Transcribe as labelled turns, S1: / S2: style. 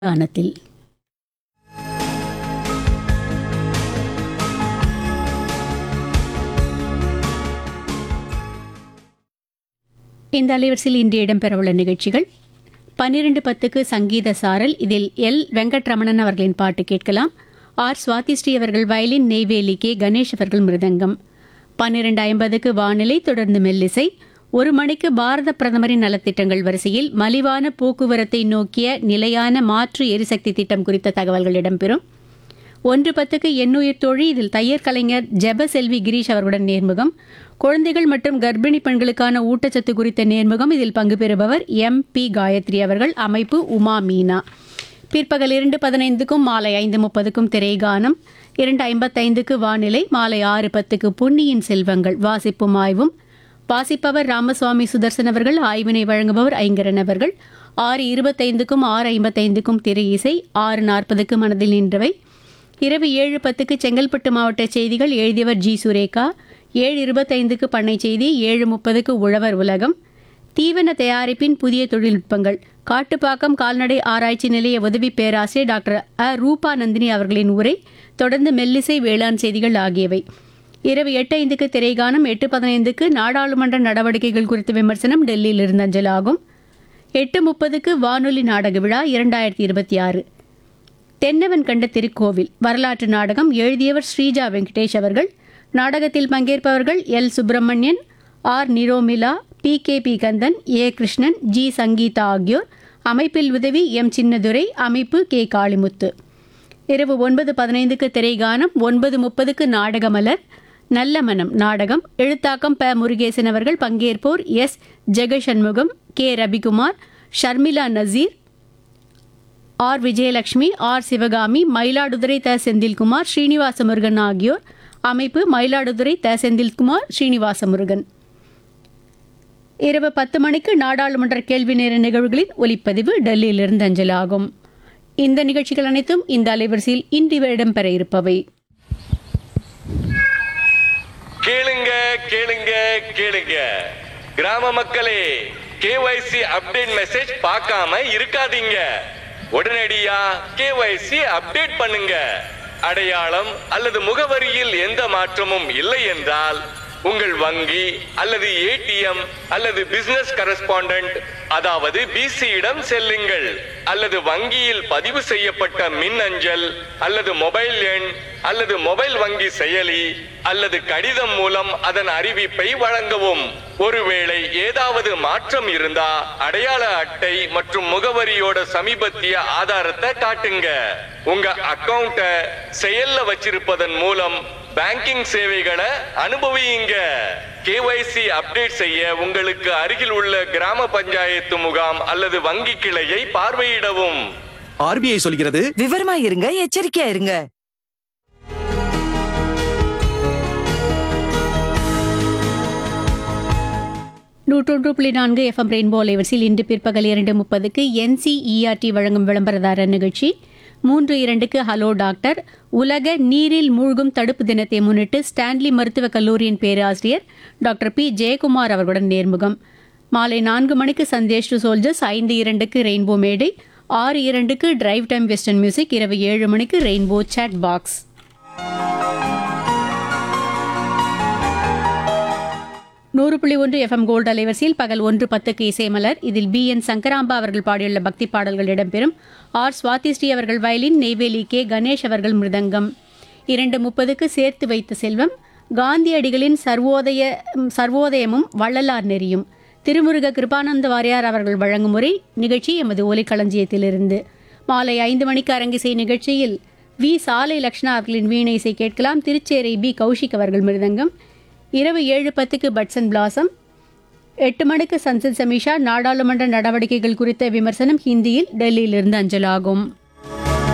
S1: தானத்தில் இந்த அலைவரிசையில் இன்று இடம்பெறவுள்ள நிகழ்ச்சிகள் பன்னிரண்டு பத்துக்கு சங்கீத சாரல் இதில் எல் வெங்கட்ரமணன் அவர்களின் பாட்டு கேட்கலாம் ஆர் சுவாதிஸ்ரீ அவர்கள் வயலின் நெய்வேலி கே கணேஷ் அவர்கள் மிருதங்கம் பன்னிரண்டு ஐம்பதுக்கு வானிலை தொடர்ந்து மெல்லிசை ஒரு மணிக்கு பாரத பிரதமரின் நலத்திட்டங்கள் வரிசையில் மலிவான போக்குவரத்தை நோக்கிய நிலையான மாற்று எரிசக்தி திட்டம் குறித்த தகவல்கள் இடம்பெறும் ஒன்று பத்துக்கு எண்ணுயிர் தோழி இதில் தையர் கலைஞர் ஜெப செல்வி கிரீஷ் அவர்களுடன் நேர்முகம் குழந்தைகள் மற்றும் கர்ப்பிணி பெண்களுக்கான ஊட்டச்சத்து குறித்த நேர்முகம் இதில் பங்கு பெறுபவர் எம் பி காயத்ரி அவர்கள் அமைப்பு உமா மீனா பிற்பகல் இரண்டு பதினைந்துக்கும் மாலை ஐந்து முப்பதுக்கும் திரைகானம் இரண்டு ஐம்பத்தைந்துக்கு வானிலை மாலை ஆறு பத்துக்கு பொன்னியின் செல்வங்கள் வாசிப்பும் ஆய்வும் வாசிப்பவர் ராமசுவாமி சுதர்சன் அவர்கள் ஆய்வினை வழங்குபவர் ஐங்கரன் அவர்கள் ஆறு இருபத்தைந்துக்கும் ஆறு ஐம்பத்தைந்துக்கும் திரை இசை ஆறு நாற்பதுக்கு மனதில் நின்றவை இரவு ஏழு பத்துக்கு செங்கல்பட்டு மாவட்ட செய்திகள் எழுதியவர் ஜி சுரேகா ஏழு இருபத்தைந்துக்கு பண்ணை செய்தி ஏழு முப்பதுக்கு உழவர் உலகம் தீவன தயாரிப்பின் புதிய தொழில்நுட்பங்கள் காட்டுப்பாக்கம் கால்நடை ஆராய்ச்சி நிலைய உதவி பேராசிரியர் டாக்டர் அ ரூபா நந்தினி அவர்களின் உரை தொடர்ந்து மெல்லிசை வேளாண் செய்திகள் ஆகியவை இரவு எட்டு ஐந்துக்கு திரைகானம் எட்டு பதினைந்துக்கு நாடாளுமன்ற நடவடிக்கைகள் குறித்த விமர்சனம் டெல்லியிலிருந்து அஞ்சலாகும் எட்டு முப்பதுக்கு வானொலி நாடக விழா இரண்டாயிரத்தி இருபத்தி ஆறு தென்னவன் கண்ட திருக்கோவில் வரலாற்று நாடகம் எழுதியவர் ஸ்ரீஜா வெங்கடேஷ் அவர்கள் நாடகத்தில் பங்கேற்பவர்கள் L Subramanian R Niromila P K P Kandan A Krishnan G Sangeetha ஆகியோர் அமைப்பில் உதவி எம் சின்னதுரை அமைப்பு கே காளிமுத்து இரவு ஒன்பது பதினைந்துக்கு திரைகானம் ஒன்பது முப்பதுக்கு நாடகமலர் நல்ல மனம் நாடகம் எழுத்தாக்கம் ப முருகேசன் அவர்கள் பங்கேற்போர் S Jegashanmugam K Ravikumar Sharmila Naseer R Vijayalakshmi R Sivakami Mayiladuthurai த செந்தில்குமார் ஸ்ரீனிவாச முருகன் ஆகியோர் அமைப்பு மயிலாடுதுறை த செந்தில்குமார் ஸ்ரீனிவாச முருகன் இரவு பத்து மணிக்கு நாடாளுமன்ற கேள்வி நேர நிகழ்வுகளின் ஒலிப்பதிவு டெல்லியிலிருந்து அஞ்சலாகும் இந்த நிகழ்ச்சிகள் அனைத்தும் இந்த அலைவரிசையில் இன்று இடம்பெற இருப்பவை
S2: கேளுங்க கேளுங்க கேளுங்க கிராம மக்களே கேஒய்சி அப்டேட் மெசேஜ் பார்க்காம இருக்காதீங்க உடனடியா கேஒய்சி அப்டேட் பண்ணுங்க அடையாளம் அல்லது முகவரியில் எந்த மாற்றமும் இல்லை என்றால் உங்கள் வங்கி அல்லது ஏடிஎம் அல்லது பிசினஸ் கரஸ்பாண்டன்ட் அதாவது பிசியிடம் செல்லுங்கள் அல்லது வங்கியில் பதிவு செய்யப்பட்ட மின் அஞ்சல் அல்லது மொபைல் எண் அல்லது மொபைல் வங்கி செயலி அல்லது கடிதம் மூலம் அதன் அறிவிப்பை வழங்கவும் ஒருவேளை ஏதாவது மாற்றம் இருந்தா அடையாள அட்டை மற்றும் முகவரியோட சமீபத்திய ஆதாரத்தை காட்டுங்க உங்க அக்கவுண்ட செயல்ல வச்சிருப்பதன் மூலம் பேங்கிங் சேவைகளை அனுபவியுங்க கேஒய்சி அப்டேட் செய்ய உங்களுக்கு அருகில் உள்ள கிராம பஞ்சாயத்து முகாம் அல்லது வங்கி கிளையை பார்வையிடவும்
S3: ஆர்பிஐ சொல்கிறது
S4: விவரமா இருங்க எச்சரிக்கையா இருங்க
S1: நூற்றொன்று புள்ளி நான்கு எஃப்எம் ரெயின்போ அலைவரிசையில் இன்று பிற்பகல் இரண்டு முப்பதுக்கு என்சிஇஆர்டி வழங்கும் விளம்பரதாரர் நிகழ்ச்சி மூன்று இரண்டுக்கு ஹலோ டாக்டர் உலக நீரில் மூழ்கும் தடுப்பு தினத்தை முன்னிட்டு ஸ்டான்லி மருத்துவக் கல்லூரியின் பேராசிரியர் டாக்டர் பி ஜெயக்குமார் அவர்களுடன் நேர்முகம் மாலை நான்கு மணிக்கு சந்தேஷ் டு சோல்ஜர்ஸ் ஐந்து இரண்டுக்கு ரெயின்போ மேடை ஆறு இரண்டுக்கு டிரைவ் டைம் வெஸ்டர்ன் மியூசிக் இரவு ஏழு மணிக்கு ரெயின்போ சாட் பாக்ஸ் நூறு புள்ளி ஒன்று எஃப்எம் கோல்டு அலைவரிசையில் பகல் ஒன்று பத்துக்கு இசைமலர் இதில் பி என் சங்கராம்பா அவர்கள் பாடியுள்ள பக்தி பாடல்கள் இடம்பெறும் ஆர் சுவாதிஸ்ரீ அவர்கள் வயலின் நெய்வேலி கே கணேஷ் அவர்கள் மிருதங்கம் இரண்டு முப்பதுக்கு சேர்த்து வைத்த செல்வம் காந்தியடிகளின் சர்வோதய சர்வோதயமும் வள்ளலார் நெறியும் திருமுருக கிருபானந்த வாரியார் அவர்கள் வழங்கும் முறை நிகழ்ச்சி எமது ஒலிக்களஞ்சியத்திலிருந்து மாலை ஐந்து மணிக்கு அரங்கிசை நிகழ்ச்சியில் வி சாலை லக்ஷ்ணா அவர்களின் வீணை இசை கேட்கலாம் திருச்சேரை பி கௌஷிக் அவர்கள் மிருதங்கம் இரவு ஏழு பத்துக்கு பட்ஸ் அண்ட் பிளாசம் எட்டு மணிக்கு சன்சத் சமீஷா நாடாளுமன்ற நடவடிக்கைகள் குறித்த விமர்சனம் ஹிந்தியில் டெல்லியிலிருந்து அஞ்சலாகும்